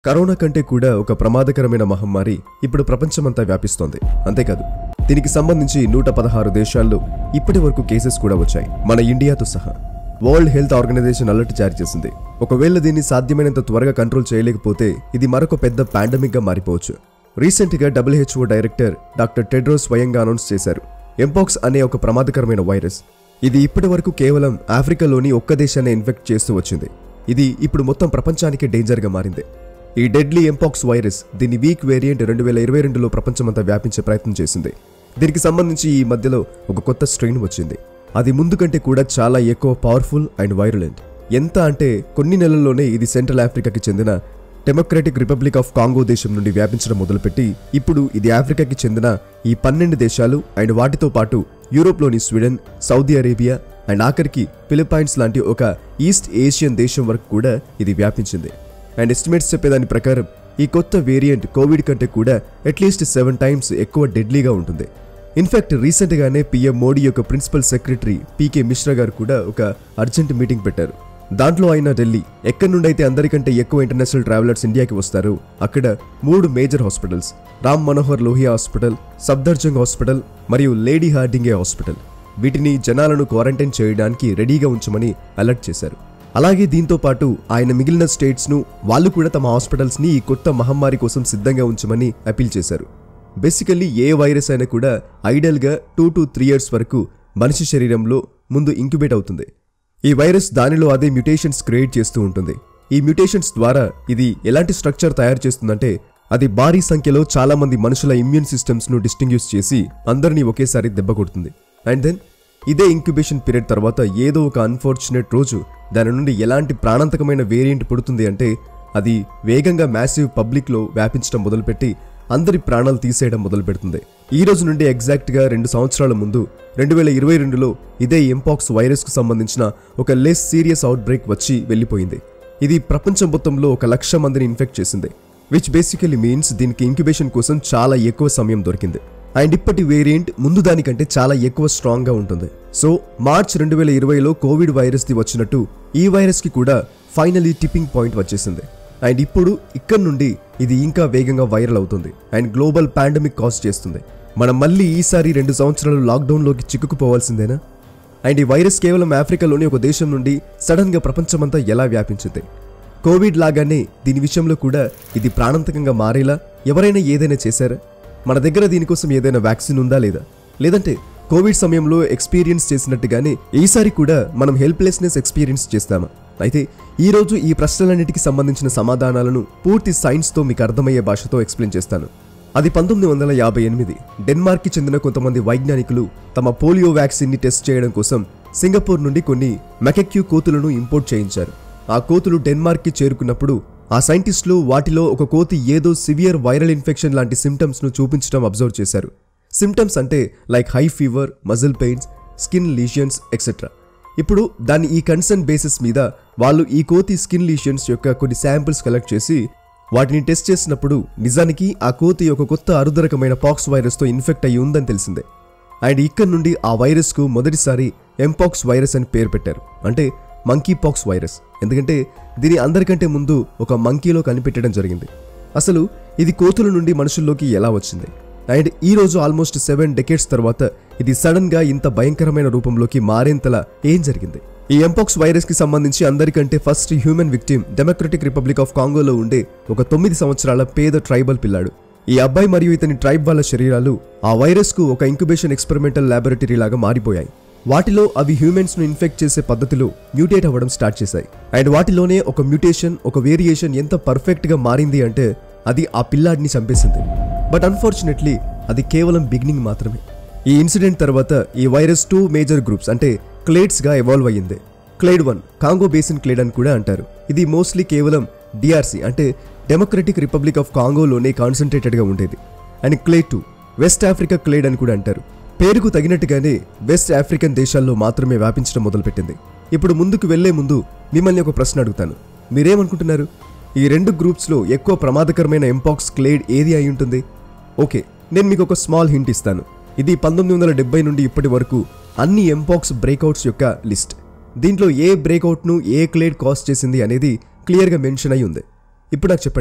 corona కంటే కూడా ఒక ప్రమాదకరమైన మహమ్మారి ఇప్పుడు ప్రపంచమంతా వ్యాపిస్తోంది అంతేకాదు దీనికి సంబంధించి నూట పదహారు దేశాల్లో ఇప్పటి వరకు కేసెస్ కూడా వచ్చాయి మన ఇండియాతో సహా వరల్డ్ హెల్త్ ఆర్గనైజేషన్ అలర్ట్ జారీ చేసింది ఒకవేళ దీన్ని సాధ్యమైనంత త్వరగా కంట్రోల్ చేయలేకపోతే ఇది మరొక పెద్ద పాండమిక్ గా మారిపోవచ్చు రీసెంట్ గా డబ్ల్యూహెచ్ఓ డైరెక్టర్ డాక్టర్ టెడ్రోస్ స్వయంగా అనౌన్స్ చేశారు ఎంపాక్స్ అనే ఒక ప్రమాదకరమైన వైరస్ ఇది ఇప్పటి వరకు కేవలం ఆఫ్రికాలోని ఒక్క దేశాన్ని ఇన్ఫెక్ట్ చేస్తూ వచ్చింది ఇది ఇప్పుడు మొత్తం ప్రపంచానికి డేంజర్గా మారింది ఈ డెడ్లీ ఎంపాక్స్ వైరస్ దీని వీక్ వేరియంట్ రెండు వేల ఇరవై రెండులో ప్రపంచమంతా వ్యాపించే ప్రయత్నం చేసింది దీనికి సంబంధించి ఈ మధ్యలో ఒక కొత్త స్ట్రెయిన్ వచ్చింది అది ముందు కంటే కూడా చాలా ఎక్కువ పవర్ఫుల్ అండ్ వైరులెంట్ ఎంత అంటే కొన్ని నెలల్లోనే ఇది సెంట్రల్ ఆఫ్రికాకి చెందిన డెమోక్రటిక్ రిపబ్లిక్ ఆఫ్ కాంగో దేశం నుండి వ్యాపించడం మొదలుపెట్టి ఇప్పుడు ఇది ఆఫ్రికాకి చెందిన ఈ పన్నెండు దేశాలు అండ్ వాటితో పాటు యూరోప్లోని స్వీడన్ సౌదీ అరేబియా అండ్ ఆఖరికి ఫిలిప్పైన్స్ లాంటి ఒక ఈస్ట్ ఏషియన్ దేశం వరకు కూడా ఇది వ్యాపించింది అండ్ ఎస్టిమేట్స్ చెప్పేదాని ప్రకారం ఈ కొత్త వేరియంట్ కోవిడ్ కంటే కూడా అట్లీస్ట్ సెవెన్ టైమ్స్ ఎక్కువ డెడ్లీగా ఉంటుంది ఇన్ఫాక్ట్ రీసెంట్గానే పీఎం మోడీ యొక్క ప్రిన్సిపల్ సెక్రటరీ పీకే మిశ్రా గారు కూడా ఒక అర్జెంట్ మీటింగ్ పెట్టారు దాంట్లో ఆయన ఢిల్లీ ఎక్కడి నుండి అయితే అందరికంటే ఎక్కువ ఇంటర్నేషనల్ ట్రావెలర్స్ ఇండియాకి వస్తారు అక్కడ మూడు major hospitals Ram Manohar Lohia hospital Safdarjung hospital మరియు లేడీ హార్డింగే హాస్పిటల్ వీటిని జనాలను క్వారంటైన్ చేయడానికి రెడీగా ఉంచమని అలర్ట్ చేశారు అలాగే దీంతో పాటు ఆయన మిగిలిన స్టేట్స్ను వాళ్ళు కూడా తమ హాస్పిటల్స్ని ఈ కొత్త మహమ్మారి కోసం సిద్ధంగా ఉంచమని అపీల్ చేశారు బేసికల్లీ ఏ వైరస్ అయినా కూడా ఐడల్గా టూ టు త్రీ ఇయర్స్ వరకు మనిషి శరీరంలో ముందు ఇంక్యుబేట్ అవుతుంది ఈ వైరస్ దానిలో అదే మ్యూటేషన్స్ క్రియేట్ చేస్తూ ఉంటుంది ఈ మ్యూటేషన్స్ ద్వారా ఇది ఎలాంటి స్ట్రక్చర్ తయారు చేస్తుందంటే అది భారీ సంఖ్యలో చాలా మంది మనుషుల ఇమ్యూన్ సిస్టమ్స్ ను డిస్టింగ్యూస్ చేసి అందరినీ ఒకేసారి దెబ్బ కొడుతుంది అండ్ దెన్ ఇదే ఇంక్యుబేషన్ పీరియడ్ తర్వాత ఏదో ఒక అన్ఫార్చునేట్ రోజు దాని నుండి ఎలాంటి ప్రాణాంతకమైన వేరియంట్ పుడుతుంది అంటే అది వేగంగా మ్యాసివ్ పబ్లిక్లో వ్యాపించడం మొదలుపెట్టి అందరి ప్రాణాలు తీసేయడం మొదలు పెడుతుంది ఈ రోజు నుండి ఎగ్జాక్ట్గా రెండు సంవత్సరాల ముందు రెండు వేల ఇరవై రెండులో ఇదే ఎంపాక్స్ వైరస్కు సంబంధించిన ఒక లెస్ సీరియస్ అవుట్ బ్రేక్ వచ్చి వెళ్ళిపోయింది ఇది ప్రపంచం మొత్తంలో ఒక లక్ష మందిని ఇన్ఫెక్ట్ చేసింది విచ్ బేసికలీ మీన్స్ దీనికి ఇంక్యుబేషన్ కోసం చాలా ఎక్కువ సమయం దొరికింది అండ్ ఇప్పటి వేరియంట్ ముందు దానికంటే చాలా ఎక్కువ స్ట్రాంగ్ గా ఉంటుంది సో మార్చ్ రెండు వేల ఇరవైలో కోవిడ్ వైరస్ ది వచ్చినట్టు ఈ వైరస్ కి కూడా ఫైనలీ టిప్పింగ్ పాయింట్ వచ్చేసింది అండ్ ఇప్పుడు ఇక్కడ నుండి ఇది ఇంకా వేగంగా వైరల్ అవుతుంది అండ్ గ్లోబల్ పాండమిక్ కాజ్ చేస్తుంది మనం మళ్ళీ ఈసారి రెండు సంవత్సరాలు లాక్డౌన్లోకి చిక్కుకుపోవాల్సిందేనా అండ్ ఈ వైరస్ కేవలం ఆఫ్రికాలోని ఒక దేశం నుండి సడన్ గా ప్రపంచమంతా ఎలా వ్యాపించింది కోవిడ్ లాగానే దీని విషయంలో కూడా ఇది ప్రాణాంతకంగా మారేలా ఎవరైనా ఏదైనా చేశారా మన దగ్గర దీనికోసం ఏదైనా వ్యాక్సిన్ ఉందా లేదా లేదంటే కోవిడ్ సమయంలో ఎక్స్పీరియన్స్ చేసినట్టుగానే ఈసారి కూడా మనం హెల్ప్లెస్నెస్ ఎక్స్పీరియన్స్ చేస్తామా అయితే ఈ రోజు ఈ ప్రశ్నలన్నిటికీ సంబంధించిన సమాధానాలను పూర్తి సైన్స్తో మీకు అర్థమయ్యే భాషతో ఎక్స్ప్లెయిన్ చేస్తాను అది పంతొమ్మిది వందల యాభై ఎనిమిది డెన్మార్క్కి చెందిన కొంతమంది వైజ్ఞానికులు తమ పోలియో వ్యాక్సిన్ని టెస్ట్ చేయడం కోసం సింగపూర్ నుండి కొన్ని మెకెక్యూ కోతులను ఇంపోర్ట్ చేయించారు ఆ కోతులు డెన్మార్క్కి చేరుకున్నప్పుడు ఆ సైంటిస్టులు వాటిలో ఒక కోతి ఏదో సివియర్ వైరల్ ఇన్ఫెక్షన్ లాంటి సిమ్టమ్స్ను చూపించడం అబ్జర్వ్ చేశారు సిమ్టమ్స్ అంటే like high fever muscle pains skin lesions etcetera ఇప్పుడు దాని ఈ కన్సర్న్ బేసిస్ మీద వాళ్ళు ఈ కోతి స్కిన్ లీషియన్స్ యొక్క కొన్ని శాంపిల్స్ కలెక్ట్ చేసి వాటిని టెస్ట్ చేసినప్పుడు నిజానికి ఆ కోతి ఒక కొత్త అరుదరకమైన పాక్స్ వైరస్తో ఇన్ఫెక్ట్ అయి ఉందని తెలిసిందే అండ్ ఇక్కడ నుండి ఆ వైరస్కు మొదటిసారి ఎంపాక్స్ వైరస్ అని పేరు పెట్టారు అంటే మంకీ పాక్స్ వైరస్ ఎందుకంటే దీని అందరికంటే ముందు ఒక మంకీలో కనిపెట్టడం జరిగింది అసలు ఇది కోతుల నుండి మనుషుల్లోకి ఎలా వచ్చింది అండ్ ఈ రోజు ఆల్మోస్ట్ సెవెన్ డెకేడ్స్ తర్వాత ఇది సడన్ గా ఇంత భయంకరమైన రూపంలోకి మారేంతలా ఏం జరిగింది ఈ ఎంపాక్స్ వైరస్ కి సంబంధించి అందరికంటే first human victim Democratic Republic of కాంగోలో ఉండే ఒక తొమ్మిది సంవత్సరాల పేద ట్రైబల్ పిల్లాడు ఈ అబ్బాయి మరియు ఇతని ట్రైబ్ వాళ్ళ శరీరాలు ఆ వైరస్ కు ఒక ఇంక్యుబేషన్ ఎక్స్పెరిమెంటల్ ల్యాబొరేటరీ లాగా మారిపోయాయి వాటిలో అవి హ్యూమన్స్ ను ఇన్ఫెక్ట్ చేసే పద్ధతిలో మ్యూటేట్ అవ్వడం స్టార్ట్ చేశాయి అండ్ వాటిలోనే ఒక మ్యూటేషన్ ఒక వేరియేషన్ ఎంత పర్ఫెక్ట్ గా మారింది అంటే అది ఆ పిల్లాడిని చంపేసింది బట్ అన్ఫార్చునేట్లీ అది కేవలం బిగినింగ్ మాత్రమే ఈ ఇన్సిడెంట్ తర్వాత ఈ వైరస్ టూ మేజర్ గ్రూప్స్ అంటే క్లేడ్స్ గా ఎవాల్వ్ అయ్యింది clade one Congo basin clade అని కూడా అంటారు ఇది మోస్ట్లీ కేవలం డిఆర్సి అంటే డెమోక్రటిక్ రిపబ్లిక్ ఆఫ్ కాంగోలోనే కాన్సన్ట్రేటెడ్గా ఉండేది and clade two West Africa clade అని కూడా అంటారు పేరుకు తగినట్టుగానే వెస్ట్ ఆఫ్రికన్ దేశాల్లో మాత్రమే వ్యాపించడం మొదలుపెట్టింది ఇప్పుడు ముందుకు వెళ్లే ముందు మిమ్మల్ని ఒక ప్రశ్న అడుగుతాను మీరేమనుకుంటున్నారు ఈ రెండు గ్రూప్స్లో ఎక్కువ ప్రమాదకరమైన ఎంపాక్స్ క్లేడ్ ఏది అయి ఉంటుంది ఓకే నేను మీకు ఒక స్మాల్ హింట్ ఇస్తాను ఇది పంతొమ్మిది వందల డెబ్బై నుండి ఇప్పటి వరకు అన్ని ఎంపాక్స్ బ్రేక్అవుట్స్ యొక్క లిస్ట్ దీంట్లో ఏ బ్రేక్అవుట్ను ఏ క్లేడ్ కాస్ట్ చేసింది అనేది క్లియర్గా మెన్షన్ అయి ఉంది ఇప్పుడు నాకు చెప్పండి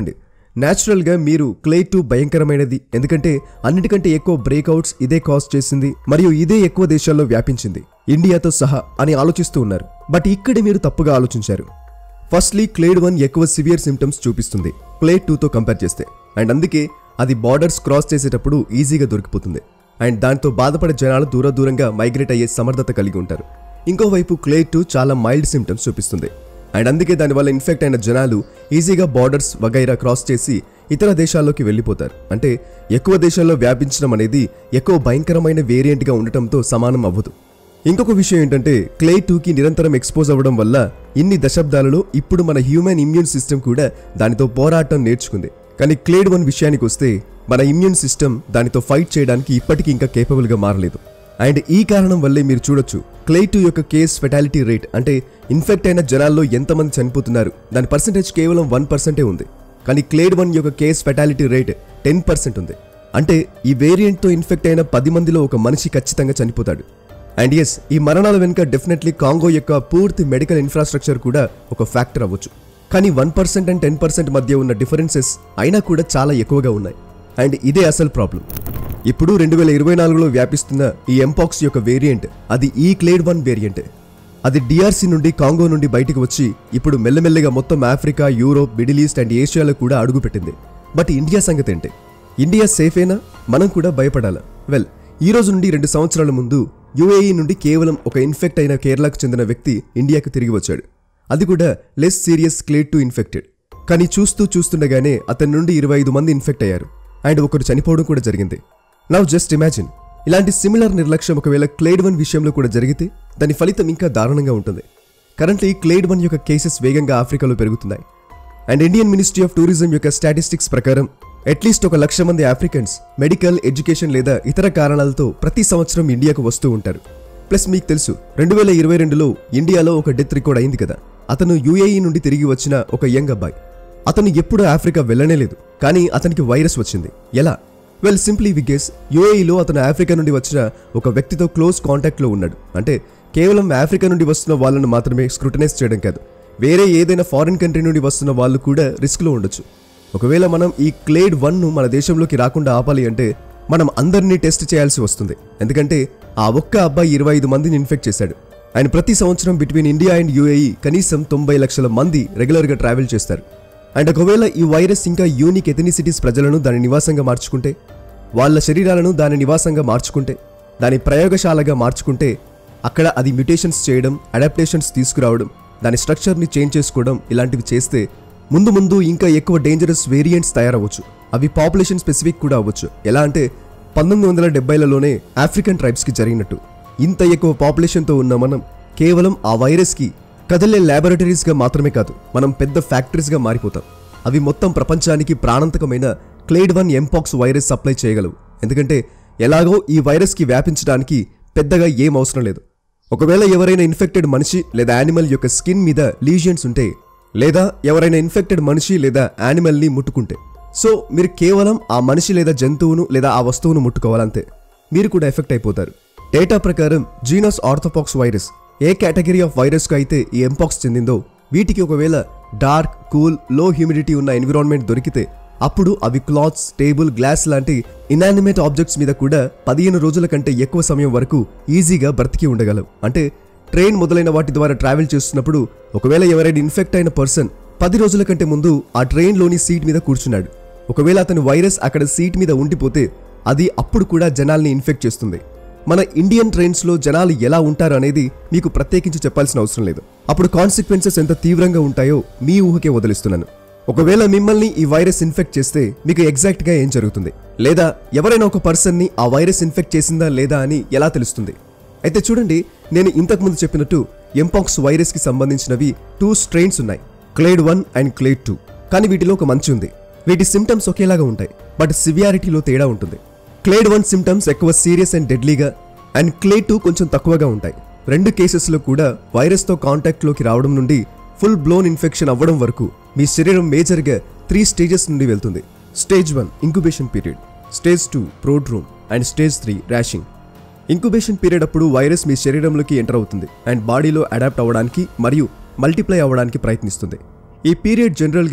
న్యాచురల్గా మీరు క్లే టూ భయంకరమైనది ఎందుకంటే అన్నిటికంటే ఎక్కువ బ్రేక్అవుట్స్ ఇదే కాజ్ చేసింది మరియు ఇదే ఎక్కువ దేశాల్లో వ్యాపించింది ఇండియాతో సహా అని ఆలోచిస్తూ ఉన్నారు బట్ ఇక్కడే మీరు తప్పుగా ఆలోచించారు ఫస్ట్లీ క్లేడ్ వన్ ఎక్కువ సివియర్ సిమ్టమ్స్ చూపిస్తుంది క్లేడ్ టూతో కంపేర్ చేస్తే అండ్ అందుకే అది బార్డర్స్ క్రాస్ చేసేటప్పుడు ఈజీగా దొరికిపోతుంది అండ్ దాంతో బాధపడే జనాలు దూర దూరంగా మైగ్రేట్ అయ్యే సమర్థత కలిగి ఉంటారు ఇంకోవైపు క్లేడ్ టూ చాలా మైల్డ్ సిమ్టమ్స్ చూపిస్తుంది అండ్ అందుకే దానివల్ల ఇన్ఫెక్ట్ అయిన జనాలు ఈజీగా బార్డర్స్ వగైరా క్రాస్ చేసి ఇతర దేశాల్లోకి వెళ్ళిపోతారు అంటే ఎక్కువ దేశాల్లో వ్యాపించడం అనేది ఎక్కువ భయంకరమైన వేరియంట్గా ఉండటంతో సమానం అవ్వదు ఇంకొక విషయం ఏంటంటే క్లే టూకి నిరంతరం ఎక్స్పోజ్ అవ్వడం వల్ల ఇన్ని దశాబ్దాలలో ఇప్పుడు మన హ్యూమన్ ఇమ్యూన్ సిస్టమ్ కూడా దానితో పోరాటం నేర్చుకుంది కానీ క్లేడ్ వన్ విషయానికి వస్తే మన ఇమ్యూన్ సిస్టమ్ దానితో ఫైట్ చేయడానికి ఇప్పటికీ ఇంకా కేపబుల్గా మారలేదు అండ్ ఈ కారణం వల్లే మీరు చూడొచ్చు క్లే టూ యొక్క కేస్ ఫెటాలిటీ రేట్ అంటే ఇన్ఫెక్ట్ అయిన జనాల్లో ఎంతమంది చనిపోతున్నారు దాని పర్సంటేజ్ కేవలం వన్ పర్సెంటే ఉంది కానీ క్లేడ్ వన్ యొక్క case fatality rate ten percent ఉంది అంటే ఈ వేరియంట్తో ఇన్ఫెక్ట్ అయిన పది మందిలో ఒక మనిషి ఖచ్చితంగా చనిపోతాడు అండ్ ఎస్ ఈ మరణాల వెనుక డెఫినెట్లీ కాంగో యొక్క పూర్తి మెడికల్ ఇన్ఫ్రాస్ట్రక్చర్ కూడా ఒక ఫ్యాక్టర్ అవ్వచ్చు కానీ one percent and ten percent మధ్య ఉన్న డిఫరెన్సెస్ అయినా కూడా చాలా ఎక్కువగా ఉన్నాయి అండ్ ఇదే అసలు ప్రాబ్లం ఇప్పుడు రెండు వేల ఇరవై నాలుగులో వ్యాపిస్తున్న ఈ ఎంపాక్స్ యొక్క వేరియంట్ అది ఈ క్లేడ్ వన్ వేరియంట్ అది డిఆర్సీ నుండి కాంగో నుండి బయటికి వచ్చి ఇప్పుడు మెల్లమెల్లగా మొత్తం Africa Europe Middle East and ఏషియాలో కూడా అడుగుపెట్టింది బట్ ఇండియా సంగతి ఏంటి ఇండియా సేఫేనా మనం కూడా భయపడాలా వెల్ ఈ రోజు నుండి రెండు సంవత్సరాల ముందు యుఏఈ నుండి కేవలం ఒక ఇన్ఫెక్ట్ అయిన కేరళకు చెందిన వ్యక్తి ఇండియాకు తిరిగి వచ్చాడు అది కూడా less serious clade two infected కానీ చూస్తూ చూస్తుండగానే అతని నుండి ఇరవై ఐదు మంది ఇన్ఫెక్ట్ అయ్యారు అండ్ ఒకరు చనిపోవడం కూడా జరిగింది నవ్ జస్ట్ ఇమాజిన్ ఇలాంటి సిమిలర్ నిర్లక్ష్యం ఒకవేళ క్లేడ్ వన్ విషయంలో కూడా జరిగితే దాని ఫలితం ఇంకా దారుణంగా ఉంటుంది కరెంట్లీ క్లేడ్ వన్ యొక్క కేసెస్ వేగంగా ఆఫ్రికాలో పెరుగుతున్నాయి and Indian Ministry of Tourism యొక్క స్టాటిస్టిక్స్ ప్రకారం అట్లీస్ట్ ఒక లక్ష మంది ఆఫ్రికన్స్ మెడికల్ ఎడ్యుకేషన్ లేదా ఇతర కారణాలతో ప్రతి సంవత్సరం ఇండియాకు వస్తూ ఉంటారు ప్లస్ మీకు తెలుసు రెండు వేల ఇరవై రెండులో ఇండియాలో ఒక డెత్ రికార్డ్ అయింది కదా అతను యుఏఈ నుండి తిరిగి వచ్చిన ఒక యంగ్ అబ్బాయి అతను ఎప్పుడూ ఆఫ్రికా వెళ్ళనే లేదు కానీ అతనికి వైరస్ వచ్చింది ఎలా వెల్ సింప్లీ వి గెస్ యుఏఈలో అతను ఆఫ్రికా నుండి వచ్చిన ఒక వ్యక్తితో క్లోజ్ కాంటాక్ట్లో ఉన్నాడు అంటే కేవలం ఆఫ్రికా నుండి వస్తున్న వాళ్ళను మాత్రమే స్క్రూటనైజ్ చేయడం కాదు వేరే ఏదైనా ఫారిన్ కంట్రీ నుండి వస్తున్న వాళ్ళు కూడా రిస్క్లో ఉండొచ్చు ఒకవేళ మనం ఈ క్లేడ్ వన్ను మన దేశంలోకి రాకుండా ఆపాలి అంటే మనం అందరినీ టెస్ట్ చేయాల్సి వస్తుంది ఎందుకంటే ఆ ఒక్క అబ్బాయి ఇరవై ఐదు మందిని ఇన్ఫెక్ట్ చేశాడు ఆయన ప్రతి సంవత్సరం బిట్వీన్ ఇండియా అండ్ యూఏఈ కనీసం తొంభై లక్షల మంది రెగ్యులర్గా ట్రావెల్ చేస్తారు అండ్ ఒకవేళ ఈ వైరస్ ఇంకా యూనిక్ ఎథనిసిటీస్ ప్రజలను దాని నివాసంగా మార్చుకుంటే వాళ్ళ శరీరాలను దాని నివాసంగా మార్చుకుంటే దాని ప్రయోగశాలగా మార్చుకుంటే అక్కడ అది మ్యుటేషన్స్ చేయడం అడాప్టేషన్స్ తీసుకురావడం దాని స్ట్రక్చర్ని చేంజ్ చేసుకోవడం ఇలాంటివి చేస్తే ముందు ముందు ఇంకా ఎక్కువ డేంజరస్ వేరియంట్స్ తయారవ్వచ్చు అవి పాపులేషన్ స్పెసిఫిక్ కూడా అవ్వచ్చు ఎలా అంటే పంతొమ్మిది వందల డెబ్బైలలోనే ఆఫ్రికన్ ట్రైబ్స్కి జరిగినట్టు ఇంత ఎక్కువ పాపులేషన్తో ఉన్న మనం కేవలం ఆ వైరస్కి కదలే ల్యాబొరేటరీస్గా మాత్రమే కాదు మనం పెద్ద ఫ్యాక్టరీస్గా మారిపోతాం అవి మొత్తం ప్రపంచానికి ప్రాణాంతకమైన clade one mpox virus supply చేయగలవు ఎందుకంటే ఎలాగో ఈ వైరస్కి వ్యాపించడానికి పెద్దగా ఏం అవసరం లేదు ఒకవేళ ఎవరైనా ఇన్ఫెక్టెడ్ మనిషి లేదా యానిమల్ యొక్క స్కిన్ మీద లీజియన్స్ ఉంటే లేదా ఎవరైనా ఇన్ఫెక్టెడ్ మనిషి లేదా యానిమల్ని ముట్టుకుంటే సో మీరు కేవలం ఆ మనిషి లేదా జంతువును లేదా ఆ వస్తువును ముట్టుకోవాలంతే మీరు కూడా ఎఫెక్ట్ అయిపోతారు డేటా ప్రకారం జీనస్ ఆర్థోపాక్స్ వైరస్ ఏ కేటగిరీ ఆఫ్ వైరస్కు అయితే ఈ ఎంపాక్స్ చెందిందో వీటికి ఒకవేళ డార్క్ కూల్ లో హ్యూమిడిటీ ఉన్న ఎన్విరాన్మెంట్ దొరికితే అప్పుడు అవి క్లాత్స్ టేబుల్ గ్లాస్ లాంటి ఇనానిమేట్ ఆబ్జెక్ట్స్ మీద కూడా పదిహేను రోజుల కంటే ఎక్కువ సమయం వరకు ఈజీగా బ్రతికి ఉండగలవు అంటే ట్రైన్ మొదలైన వాటి ద్వారా ట్రావెల్ చేస్తున్నప్పుడు ఒకవేళ ఎవరైనా ఇన్ఫెక్ట్ అయిన పర్సన్ పది రోజుల కంటే ముందు ఆ ట్రైన్లోని సీట్ మీద కూర్చున్నాడు ఒకవేళ అతని వైరస్ అక్కడ సీట్ మీద ఉండిపోతే అది అప్పుడు కూడా జనాల్ని ఇన్ఫెక్ట్ చేస్తుంది మన ఇండియన్ ట్రైన్స్లో జనాలు ఎలా ఉంటారు అనేది మీకు ప్రత్యేకించి చెప్పాల్సిన అవసరం లేదు అప్పుడు కాన్సిక్వెన్సెస్ ఎంత తీవ్రంగా ఉంటాయో మీ ఊహకే వదిలిస్తున్నాను ఒకవేళ మిమ్మల్ని ఈ వైరస్ ఇన్ఫెక్ట్ చేస్తే మీకు ఎగ్జాక్ట్ గా ఏం జరుగుతుంది లేదా ఎవరైనా ఒక పర్సన్ ని ఆ వైరస్ ఇన్ఫెక్ట్ చేసిందా లేదా అని ఎలా తెలుస్తుంది అయితే చూడండి నేను ఇంతకు ముందు చెప్పినట్టు ఎంపాక్స్ వైరస్ కి సంబంధించినవి టూ స్ట్రెయిన్స్ ఉన్నాయి clade one and clade two కానీ వీటిలో ఒక మంచి ఉంది వీటి సిమ్టమ్స్ ఒకేలాగా ఉంటాయి బట్ సివియారిటీలో తేడా ఉంటుంది క్లేడ్ వన్ సిమ్టమ్స్ ఎక్కువ సీరియస్ అండ్ డెడ్లీగా అండ్ క్లేడ్ టూ కొంచెం తక్కువగా ఉంటాయి రెండు కేసెస్లో కూడా వైరస్తో కాంటాక్ట్లోకి రావడం నుండి ఫుల్ బ్లోన్ ఇన్ఫెక్షన్ అవ్వడం వరకు మీ శరీరం మేజర్గా త్రీ స్టేజెస్ నుండి వెళ్తుంది stage one incubation period stage two prodrome and stage three rashing incubation period అప్పుడు వైరస్ మీ శరీరంలోకి ఎంటర్ అవుతుంది అండ్ బాడీలో అడాప్ట్ అవ్వడానికి మరియు మల్టిప్లై అవ్వడానికి ప్రయత్నిస్తుంది ఈ పీరియడ్ జనరల్గా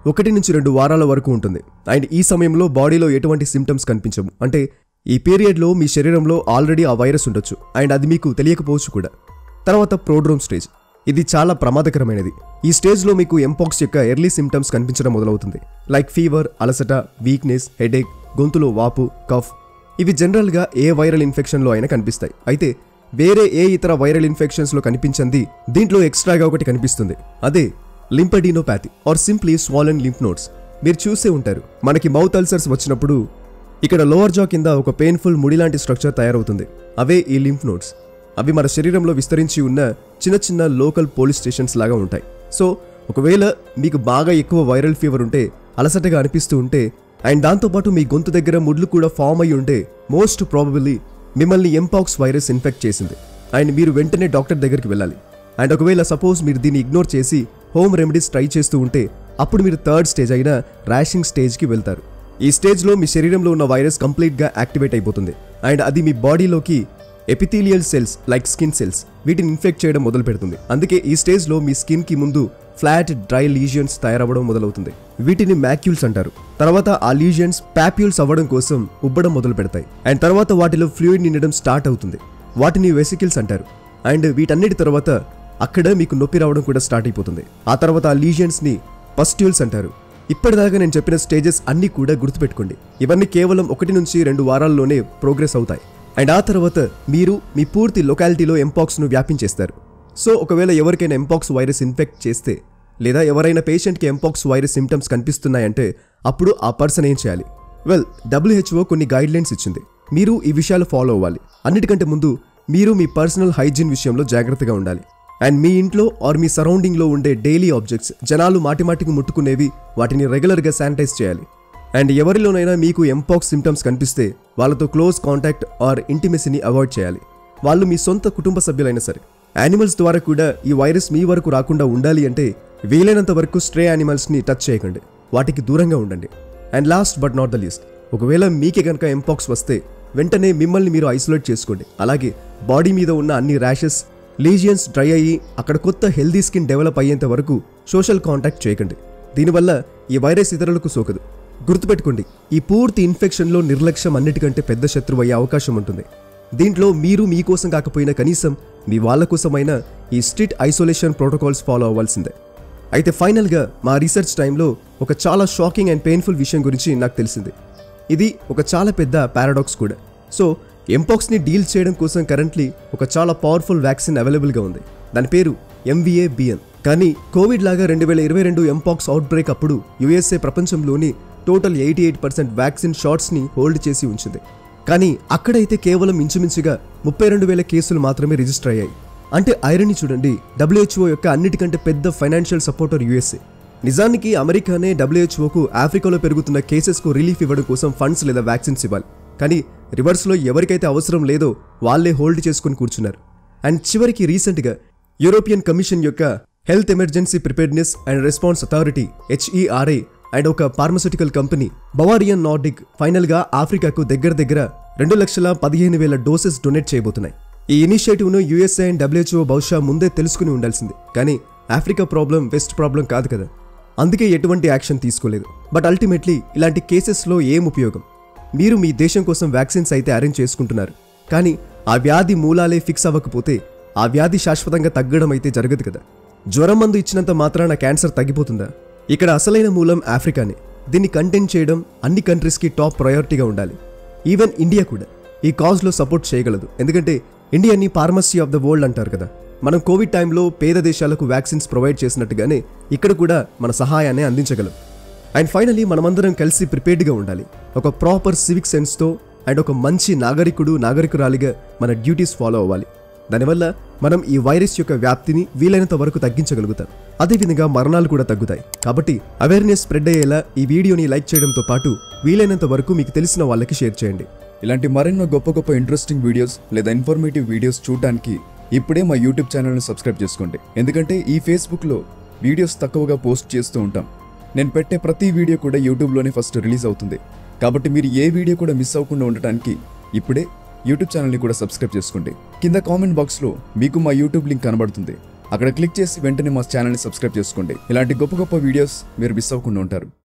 ఒకటి నుంచి రెండు వారాల వరకు ఉంటుంది అండ్ ఈ సమయంలో బాడీలో ఎటువంటి సిమ్టమ్స్ కనిపించవు అంటే ఈ పీరియడ్లో మీ శరీరంలో ఆల్రెడీ ఆ వైరస్ ఉండొచ్చు అండ్ అది మీకు తెలియకపోవచ్చు కూడా తర్వాత ప్రోడ్రోమ్ స్టేజ్ ఇది చాలా ప్రమాదకరమైనది ఈ స్టేజ్లో మీకు ఎంపాక్స్ యొక్క ఎర్లీ సిమ్టమ్స్ కనిపించడం మొదలవుతుంది లైక్ ఫీవర్ అలసట వీక్నెస్ హెడేక్ గొంతులో వాపు కఫ్ ఇవి జనరల్గా ఏ వైరల్ ఇన్ఫెక్షన్లో అయినా కనిపిస్తాయి అయితే వేరే ఏ ఇతర వైరల్ ఇన్ఫెక్షన్స్లో కనిపించింది దీంట్లో ఎక్స్ట్రాగా ఒకటి కనిపిస్తుంది అదే lymphadenopathy or simply swollen lymph nodes మీరు చూసే ఉంటారు మనకి మౌత్ అల్సర్స్ వచ్చినప్పుడు ఇక్కడ లోవర్ జా కింద ఒక పెయిన్ఫుల్ ముడి లాంటి స్ట్రక్చర్ తయారవుతుంది అవే ఈ లింఫ్ నోడ్స్ అవి మన శరీరంలో విస్తరించి ఉన్న చిన్న చిన్న లోకల్ పోలీస్ స్టేషన్స్ లాగా ఉంటాయి సో ఒకవేళ మీకు బాగా ఎక్కువ వైరల్ ఫీవర్ ఉంటే అలసటగా అనిపిస్తూ ఉంటే అండ్ దాంతోపాటు మీ గొంతు దగ్గర ముడ్లు కూడా ఫామ్ అయి ఉంటే మోస్ట్ ప్రాబబిలీ మిమ్మల్ని ఎంపాక్స్ వైరస్ ఇన్ఫెక్ట్ చేసింది అండ్ మీరు వెంటనే డాక్టర్ దగ్గరికి వెళ్ళాలి అండ్ ఒకవేళ సపోజ్ మీరు దీన్ని ఇగ్నోర్ చేసి హోమ్ రెమెడీస్ ట్రై చేస్తూ ఉంటే అప్పుడు మీరు థర్డ్ స్టేజ్ అయిన ర్యాషింగ్ స్టేజ్కి వెళ్తారు ఈ స్టేజ్లో మీ శరీరంలో ఉన్న వైరస్ కంప్లీట్గా యాక్టివేట్ అయిపోతుంది అండ్ అది మీ బాడీలోకి epithelial cells like skin cells వీటిని ఇన్ఫెక్ట్ చేయడం మొదలు పెడుతుంది అందుకే ఈ స్టేజ్లో మీ స్కిన్కి ముందు ఫ్లాట్ డ్రై లీజియన్స్ తయారవ్వడం మొదలవుతుంది వీటిని మ్యాక్యూల్స్ అంటారు తర్వాత ఆ లీజియన్స్ ప్యాప్యూల్స్ అవ్వడం కోసం ఉబ్బడం మొదలు పెడతాయి అండ్ తర్వాత వాటిలో ఫ్లూయిడ్ నిండడం స్టార్ట్ అవుతుంది వాటిని వెసికిల్స్ అంటారు అండ్ వీటన్నిటి తర్వాత అక్కడ మీకు నొప్పి రావడం కూడా స్టార్ట్ అయిపోతుంది ఆ తర్వాత ఆ లీజియన్స్ని పస్ట్యూల్స్ అంటారు ఇప్పటిదాకా నేను చెప్పిన స్టేజెస్ అన్నీ కూడా గుర్తుపెట్టుకోండి ఇవన్నీ కేవలం ఒకటి నుంచి రెండు వారాల్లోనే ప్రోగ్రెస్ అవుతాయి అండ్ ఆ తర్వాత మీరు మీ పూర్తి లొకాలిటీలో ఎంపాక్స్ను వ్యాపించేస్తారు సో ఒకవేళ ఎవరికైనా ఎంపాక్స్ వైరస్ ఇన్ఫెక్ట్ చేస్తే లేదా ఎవరైనా పేషెంట్కి ఎంపాక్స్ వైరస్ సిమ్టమ్స్ కనిపిస్తున్నాయంటే అప్పుడు ఆ పర్సన్ ఏం చేయాలి వెల్ డబ్ల్యూహెచ్ఓ కొన్ని గైడ్ లైన్స్ ఇచ్చింది మీరు ఈ విషయాలు ఫాలో అవ్వాలి అన్నిటికంటే ముందు మీరు మీ పర్సనల్ హైజీన్ విషయంలో జాగ్రత్తగా ఉండాలి అండ్ మీ ఇంట్లో ఆర్ మీ సరౌండింగ్లో ఉండే డైలీ ఆబ్జెక్ట్స్ జనాలు మాటిమాటికి ముట్టుకునేవి వాటిని రెగ్యులర్గా శానిటైజ్ చేయాలి అండ్ ఎవరిలోనైనా మీకు ఎంపాక్స్ సిమ్టమ్స్ కనిపిస్తే వాళ్ళతో క్లోజ్ కాంటాక్ట్ ఆర్ ఇంటిమెసీని అవాయిడ్ చేయాలి వాళ్ళు మీ సొంత కుటుంబ సభ్యులైనా సరే యానిమల్స్ ద్వారా కూడా ఈ వైరస్ మీ వరకు రాకుండా ఉండాలి అంటే వీలైనంత వరకు స్ట్రే యానిమల్స్ని టచ్ చేయకండి వాటికి దూరంగా ఉండండి and last but not the least ఒకవేళ మీకే కనుక ఎంపాక్స్ వస్తే వెంటనే మిమ్మల్ని మీరు ఐసోలేట్ చేసుకోండి అలాగే బాడీ మీద ఉన్న అన్ని ర్యాషెస్ లీజియన్స్ డ్రై అయ్యి అక్కడ కొత్త హెల్దీ స్కిన్ డెవలప్ అయ్యేంత వరకు సోషల్ కాంటాక్ట్ చేయకండి దీనివల్ల ఈ వైరస్ ఇతరులకు సోకదు గుర్తుపెట్టుకోండి ఈ పూర్తి ఇన్ఫెక్షన్లో నిర్లక్ష్యం అన్నిటికంటే పెద్ద శత్రువు అయ్యే అవకాశం ఉంటుంది దీంట్లో మీరు మీకోసం కాకపోయినా కనీసం మీ వాళ్ళ కోసమైనా ఈ స్ట్రిక్ట్ ఐసోలేషన్ ప్రోటోకాల్స్ ఫాలో అవ్వాల్సిందే అయితే ఫైనల్గా మా రీసెర్చ్ టైంలో ఒక చాలా షాకింగ్ అండ్ పెయిన్ఫుల్ విషయం గురించి నాకు తెలిసింది ఇది ఒక చాలా పెద్ద పారాడాక్స్ కూడా సో ఎంపాక్స్ని డీల్ చేయడం కోసం కరెంట్లీ ఒక చాలా పవర్ఫుల్ వ్యాక్సిన్ అవైలబుల్గా ఉంది దాని పేరు ఎంవిఏ బిఎన్ కానీ కోవిడ్ లాగా రెండు వేల ఇరవై రెండు ఎంపాక్స్ అవుట్ బ్రేక్ అప్పుడు యుఎస్ఏ ప్రపంచంలోని total eighty eight percent vaccine షాట్స్ని హోల్డ్ చేసి ఉంచింది కానీ అక్కడైతే కేవలం ఇంచుమించుగా ముప్పై రెండు వేల కేసులు మాత్రమే రిజిస్టర్ అయ్యాయి అంటే ఐరన్ చూడండి డబ్ల్యూహెచ్ఓ యొక్క అన్నిటికంటే పెద్ద ఫైనాన్షియల్ సపోర్టర్ యుఎస్ఏ నిజానికి అమెరికానే డబ్ల్యూహెచ్ఓకు ఆఫ్రికాలో పెరుగుతున్న కేసెస్కు రిలీఫ్ ఇవ్వడం కోసం ఫండ్స్ లేదా వ్యాక్సిన్స్ ఇవ్వాలి కానీ రివర్స్లో ఎవరికైతే అవసరం లేదో వాళ్ళే హోల్డ్ చేసుకుని కూర్చున్నారు అండ్ చివరికి రీసెంట్గా యూరోపియన్ కమిషన్ యొక్క Health Emergency Preparedness and Response Authority HERA and ఒక ఫార్మస్యూటికల్ కంపెనీ బవారియన్ నార్డిక్ ఫైనల్గా ఆఫ్రికాకు దగ్గర దగ్గర రెండు లక్షల పదిహేను వేల డోసెస్ డొనేట్ చేయబోతున్నాయి ఈ ఇనిషియేటివ్ను యూఎస్ఏ అండ్ డబ్ల్యూహెచ్ఓ బహుశా ముందే తెలుసుకుని ఉండాల్సింది కానీ ఆఫ్రికా ప్రాబ్లం వెస్ట్ ప్రాబ్లం కాదు కదా అందుకే ఎటువంటి యాక్షన్ తీసుకోలేదు బట్ అల్టిమేట్లీ ఇలాంటి కేసెస్లో ఏం ఉపయోగం మీరు మీ దేశం కోసం వ్యాక్సిన్స్ అయితే అరేంజ్ చేసుకుంటున్నారు కానీ ఆ వ్యాధి మూలాలే ఫిక్స్ అవ్వకపోతే ఆ వ్యాధి శాశ్వతంగా తగ్గడం అయితే జరగదు కదా జ్వరం మందు ఇచ్చినంత మాత్రాన క్యాన్సర్ తగ్గిపోతుందా ఇక్కడ అసలైన మూలం ఆఫ్రికానే దీన్ని కంటెంట్ చేయడం అన్ని కంట్రీస్కి టాప్ ప్రయారిటీగా ఉండాలి ఈవెన్ ఇండియా కూడా ఈ కాజ్లో సపోర్ట్ చేయగలదు ఎందుకంటే ఇండియాని ఫార్మసీ ఆఫ్ ద వరల్డ్ అంటారు కదా మనం కోవిడ్ టైంలో పేద దేశాలకు వ్యాక్సిన్స్ ప్రొవైడ్ చేసినట్టుగానే ఇక్కడ కూడా మన సహాయాన్ని అందించగలం అండ్ ఫైనలీ మనమందరం కలిసి ప్రిపేర్డ్గా ఉండాలి ఒక ప్రాపర్ సివిక్ సెన్స్తో అండ్ ఒక మంచి నాగరికుడు నాగరికురాలిగా మన డ్యూటీస్ ఫాలో అవ్వాలి దానివల్ల మనం ఈ వైరస్ యొక్క వ్యాప్తిని వీలైనంత వరకు తగ్గించగలుగుతాం అదేవిధంగా మరణాలు కూడా తగ్గుతాయి కాబట్టి అవేర్నెస్ స్ప్రెడ్ అయ్యేలా ఈ వీడియోని లైక్ చేయడంతో పాటు వీలైనంత వరకు మీకు తెలిసిన వాళ్ళకి షేర్ చేయండి ఇలాంటి మరెన్నో గొప్ప గొప్ప ఇంట్రెస్టింగ్ వీడియోస్ లేదా ఇన్ఫర్మేటివ్ వీడియోస్ చూడడానికి ఇప్పుడే మా యూట్యూబ్ ఛానల్ని సబ్స్క్రైబ్ చేసుకోండి ఎందుకంటే ఈ ఫేస్బుక్లో వీడియోస్ తక్కువగా పోస్ట్ చేస్తూ ఉంటాం నేను పెట్టే ప్రతి వీడియో కూడా యూట్యూబ్లోనే ఫస్ట్ రిలీజ్ అవుతుంది కాబట్టి మీరు ఏ వీడియో కూడా మిస్ అవ్వకుండా ఉండటానికి ఇప్పుడే యూట్యూబ్ ఛానల్ని కూడా సబ్స్క్రైబ్ చేసుకోండి కింద కామెంట్ బాక్స్లో మీకు మా యూట్యూబ్ లింక్ కనబడుతుంది అక్కడ క్లిక్ చేసి వెంటనే మా ఛానల్ని సబ్స్క్రైబ్ చేసుకోండి ఇలాంటి గొప్ప గొప్ప వీడియోస్ మీరు మిస్ అవ్వకుండా ఉంటారు